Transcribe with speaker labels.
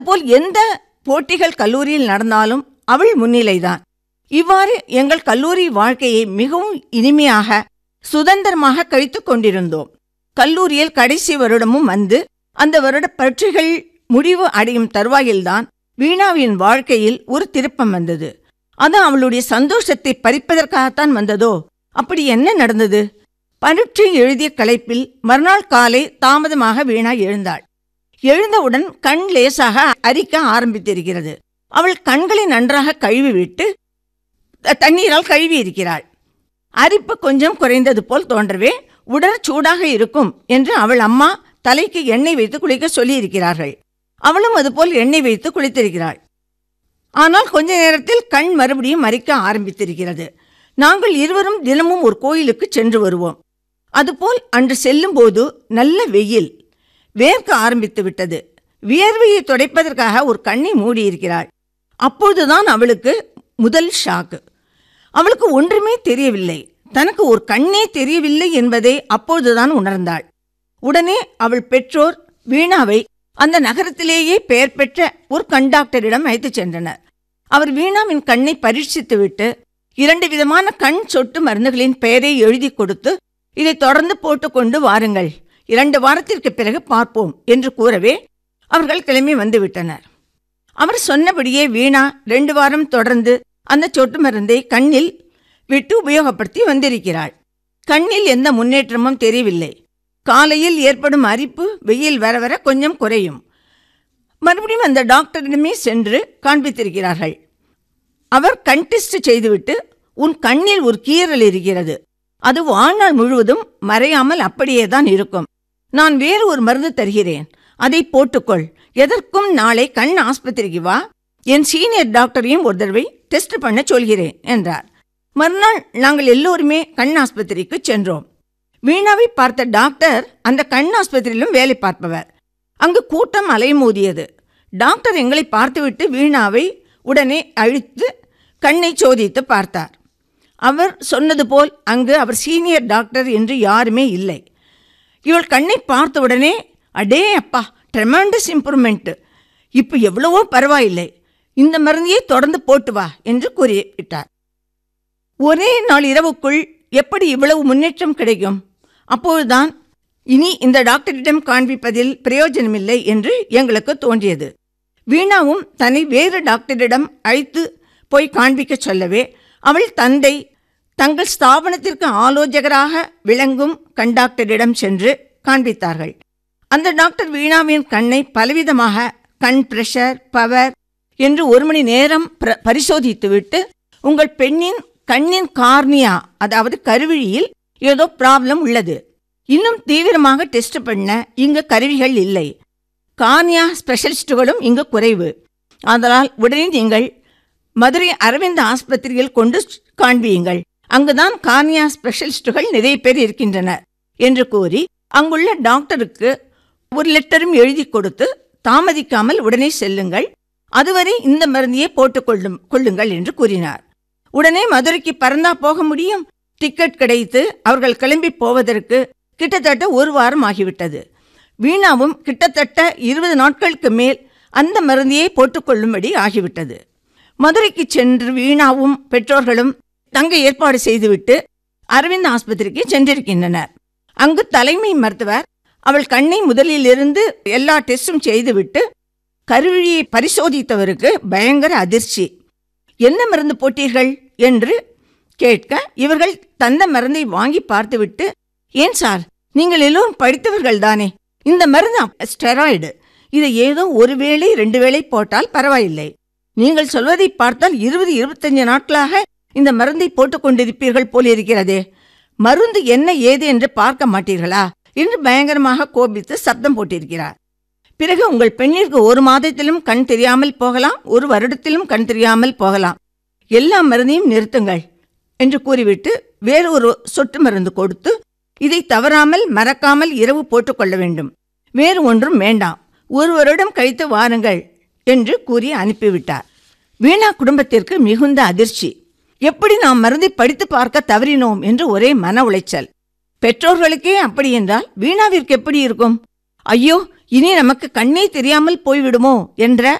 Speaker 1: போல் எந்த போட்டிகள் கல்லூரியில் நடந்தாலும் அவள் முன்னிலைதான் இவ்வாறு எங்கள் கல்லூரி வாழ்க்கையை மிகவும் இனிமையாக சுதந்திரமாக கழித்துக் கொண்டிருந்தோம் கல்லூரியில் கடைசி வருடமும் வந்து அந்த வருட பரீட்சைகள் முடிவு அடையும் தருவாயில்தான் வீணாவின் வாழ்க்கையில் ஒரு திருப்பம் வந்தது அது அவளுடைய சந்தோஷத்தை பறிப்பதற்காகத்தான் வந்ததோ அப்படி என்ன நடந்தது பரீட்சை எழுதிய களைப்பில் மறுநாள் காலை தாமதமாக வீணா எழுந்தாள் எழுந்தவுடன் கண் லேசாக அரிக்க ஆரம்பித்திருக்கிறது அவள் கண்களை நன்றாக கழுவிவிட்டு த- தண்ணீரால் கழுவி இருக்கிறாள் அரிப்பு கொஞ்சம் குறைந்தது போல் தோன்றவே உடற் சூடாக இருக்கும் என்று அவள் அம்மா தலைக்கு எண்ணெய் வைத்து குளிக்க சொல்லியிருக்கிறார்கள் அவளும் அதுபோல் எண்ணெய் வைத்து குளித்திருக்கிறாள் ஆனால் கொஞ்ச நேரத்தில் கண் மறுபடியும் மறிக்க ஆரம்பித்திருக்கிறது நாங்கள் இருவரும் தினமும் ஒரு கோயிலுக்கு சென்று வருவோம் அதுபோல் அன்று செல்லும்போது நல்ல வெயில் வேர்க்க ஆரம்பித்து விட்டது வியர்வையை துடைப்பதற்காக ஒரு கண்ணை மூடியிருக்கிறாள் அப்பொழுதுதான் அவளுக்கு முதல் ஷாக்கு அவளுக்கு ஒன்றுமே தெரியவில்லை தனக்கு ஒரு கண்ணே தெரியவில்லை என்பதை அப்பொழுதுதான் உணர்ந்தாள் உடனே அவள் பெற்றோர் வீணாவை அந்த நகரத்திலேயே பெயர் பெற்ற ஒரு கண்டாக்டரிடம் அழைத்துச் சென்றனர் அவர் வீணாவின் கண்ணை பரீட்சித்துவிட்டு இரண்டு விதமான கண் சொட்டு மருந்துகளின் பெயரை எழுதி கொடுத்து இதை தொடர்ந்து போட்டுக்கொண்டு வாருங்கள் இரண்டு வாரத்திற்கு பிறகு பார்ப்போம் என்று கூறவே அவர்கள் கிளம்பி வந்துவிட்டனர் அவர் சொன்னபடியே வீணா ரெண்டு வாரம் தொடர்ந்து அந்த சொட்டு மருந்தை கண்ணில் விட்டு உபயோகப்படுத்தி வந்திருக்கிறாள் கண்ணில் எந்த முன்னேற்றமும் தெரியவில்லை காலையில் ஏற்படும் அரிப்பு வெயில் வர வர கொஞ்சம் குறையும் மறுபடியும் அந்த டாக்டரிடமே சென்று காண்பித்திருக்கிறார்கள் அவர் கண் டெஸ்ட் செய்துவிட்டு உன் கண்ணில் ஒரு கீறல் இருக்கிறது அது வாழ்நாள் முழுவதும் மறையாமல் அப்படியே தான் இருக்கும் நான் வேறு ஒரு மருந்து தருகிறேன் அதை போட்டுக்கொள் எதற்கும் நாளை கண் ஆஸ்பத்திரிக்கு வா என் சீனியர் டாக்டரையும் ஒரு தடவை டெஸ்ட் பண்ண சொல்கிறேன் என்றார் மறுநாள் நாங்கள் எல்லோருமே கண் ஆஸ்பத்திரிக்கு சென்றோம் வீணாவை பார்த்த டாக்டர் அந்த கண் ஆஸ்பத்திரியிலும் வேலை பார்ப்பவர் அங்கு கூட்டம் அலைமோதியது டாக்டர் எங்களை பார்த்துவிட்டு வீணாவை உடனே அழித்து கண்ணை சோதித்து பார்த்தார் அவர் சொன்னது போல் அங்கு அவர் சீனியர் டாக்டர் என்று யாருமே இல்லை இவள் கண்ணை பார்த்தவுடனே அடே அப்பா ட்ரெமெண்டஸ் இம்ப்ரூவ்மெண்ட் இப்போ எவ்வளவோ பரவாயில்லை இந்த மருந்தையே தொடர்ந்து போட்டு வா என்று கூறிவிட்டார் ஒரே நாள் இரவுக்குள் எப்படி இவ்வளவு முன்னேற்றம் கிடைக்கும் அப்போதுதான் இனி இந்த டாக்டரிடம் காண்பிப்பதில் பிரயோஜனமில்லை என்று எங்களுக்கு தோன்றியது வீணாவும் தன்னை வேறு டாக்டரிடம் அழைத்து போய் காண்பிக்கச் சொல்லவே அவள் தந்தை தங்கள் ஸ்தாபனத்திற்கு ஆலோசகராக விளங்கும் கண்டாக்டரிடம் சென்று காண்பித்தார்கள் அந்த டாக்டர் வீணாவின் கண்ணை பலவிதமாக கண் பிரஷர் பவர் என்று ஒரு மணி நேரம் பிர- பரிசோதித்துவிட்டு உங்கள் பெண்ணின் கண்ணின் கார்னியா அதாவது கருவிழியில் ஏதோ ப்ராப்ளம் உள்ளது இன்னும் தீவிரமாக டெஸ்ட் பண்ண இங்கு கருவிகள் இல்லை கார்னியா ஸ்பெஷலிஸ்டுகளும் இங்கு குறைவு அதனால் உடனே நீங்கள் மதுரை அரவிந்த் ஆஸ்பத்திரியில் கொண்டு காண்பியுங்கள் அங்குதான் கார்னியா ஸ்பெஷலிஸ்டுகள் நிறைய பேர் இருக்கின்றனர் என்று கூறி அங்குள்ள டாக்டருக்கு ஒரு லெட்டரும் எழுதி கொடுத்து தாமதிக்காமல் உடனே செல்லுங்கள் அதுவரை இந்த மருந்தையே போட்டுக்கொள்ளும் கொள்ளுங்கள் என்று கூறினார் உடனே மதுரைக்கு பறந்தா போக முடியும் டிக்கெட் கிடைத்து அவர்கள் கிளம்பி போவதற்கு கிட்டத்தட்ட ஒரு வாரம் ஆகிவிட்டது வீணாவும் கிட்டத்தட்ட இருபது நாட்களுக்கு மேல் அந்த மருந்தையே போட்டுக்கொள்ளும்படி ஆகிவிட்டது மதுரைக்கு சென்று வீணாவும் பெற்றோர்களும் தங்க ஏற்பாடு செய்துவிட்டு அரவிந்த் ஆஸ்பத்திரிக்கு சென்றிருக்கின்றனர் அங்கு தலைமை மருத்துவர் அவள் கண்ணை முதலிலிருந்து எல்லா டெஸ்டும் செய்துவிட்டு கருவிழியை பரிசோதித்தவருக்கு பயங்கர அதிர்ச்சி என்ன மருந்து போட்டீர்கள் என்று கேட்க இவர்கள் தந்த மருந்தை வாங்கி பார்த்துவிட்டு ஏன் சார் நீங்கள் எல்லோரும் படித்தவர்கள் தானே இந்த மருந்து ஸ்டெராய்டு இதை ஏதோ ஒரு வேளை ரெண்டு வேளை போட்டால் பரவாயில்லை நீங்கள் சொல்வதை பார்த்தால் இருபது இருபத்தஞ்சு நாட்களாக இந்த மருந்தை போட்டுக் கொண்டிருப்பீர்கள் போலிருக்கிறதே மருந்து என்ன ஏது என்று பார்க்க மாட்டீர்களா என்று பயங்கரமாக கோபித்து சப்தம் போட்டிருக்கிறார் பிறகு உங்கள் பெண்ணிற்கு ஒரு மாதத்திலும் கண் தெரியாமல் போகலாம் ஒரு வருடத்திலும் கண் தெரியாமல் போகலாம் எல்லா மருந்தையும் நிறுத்துங்கள் என்று கூறிவிட்டு வேறு ஒரு சொட்டு மருந்து கொடுத்து இதை தவறாமல் மறக்காமல் இரவு போட்டுக்கொள்ள வேண்டும் வேறு ஒன்றும் வேண்டாம் ஒரு வருடம் கழித்து வாருங்கள் என்று கூறி அனுப்பிவிட்டார் வீணா குடும்பத்திற்கு மிகுந்த அதிர்ச்சி எப்படி நாம் மருந்தை படித்து பார்க்க தவறினோம் என்று ஒரே மன உளைச்சல் பெற்றோர்களுக்கே அப்படி என்றால் வீணாவிற்கு எப்படி இருக்கும் ஐயோ இனி நமக்கு கண்ணே தெரியாமல் போய்விடுமோ என்ற